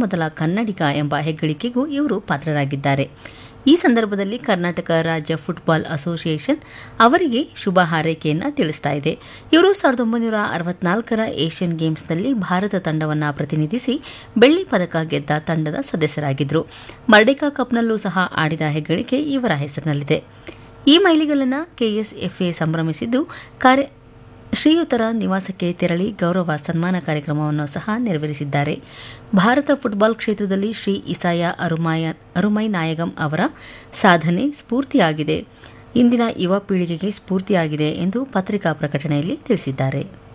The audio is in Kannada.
ಮೊದಲ ಕನ್ನಡಿಗ ಎಂಬ ಹೆಗ್ಗಳಿಕೆಗೂ ಇವರು ಪಾತ್ರರಾಗಿದ್ದಾರೆ ಈ ಸಂದರ್ಭದಲ್ಲಿ ಕರ್ನಾಟಕ ರಾಜ್ಯ ಫುಟ್ಬಾಲ್ ಅಸೋಸಿಯೇಷನ್ ಅವರಿಗೆ ಶುಭ ಹಾರೈಕೆಯನ್ನು ತಿಳಿಸ್ತಾ ಇದೆ ಇವರು ಸಾವಿರದ ಒಂಬೈನೂರ ಅರವತ್ನಾಲ್ಕರ ಏಷ್ಯನ್ ಗೇಮ್ಸ್ನಲ್ಲಿ ಭಾರತ ತಂಡವನ್ನು ಪ್ರತಿನಿಧಿಸಿ ಬೆಳ್ಳಿ ಪದಕ ಗೆದ್ದ ತಂಡದ ಸದಸ್ಯರಾಗಿದ್ದರು ಮರ್ಡಿಕಾ ಕಪ್ನಲ್ಲೂ ಸಹ ಆಡಿದ ಹೆಗ್ಗಳಿಕೆ ಇವರ ಹೆಸರಿನಲ್ಲಿದೆ ಈ ಮೈಲಿಗಲ್ಲನ್ನು ಕೆಎಸ್ಎಫ್ಎ ಸಂಭ್ರಮಿಸಿದ್ದು ಕಾರ್ಯ ಶ್ರೀಯುತರ ನಿವಾಸಕ್ಕೆ ತೆರಳಿ ಗೌರವ ಸನ್ಮಾನ ಕಾರ್ಯಕ್ರಮವನ್ನು ಸಹ ನೆರವೇರಿಸಿದ್ದಾರೆ ಭಾರತ ಫುಟ್ಬಾಲ್ ಕ್ಷೇತ್ರದಲ್ಲಿ ಶ್ರೀ ಇಸಾಯ ಅರುಮಾಯ ಅರುಮೈ ನಾಯಗಂ ಅವರ ಸಾಧನೆ ಸ್ಫೂರ್ತಿಯಾಗಿದೆ ಇಂದಿನ ಯುವ ಪೀಳಿಗೆಗೆ ಸ್ಫೂರ್ತಿಯಾಗಿದೆ ಎಂದು ಪತ್ರಿಕಾ ಪ್ರಕಟಣೆಯಲ್ಲಿ ತಿಳಿಸಿದ್ದಾರೆ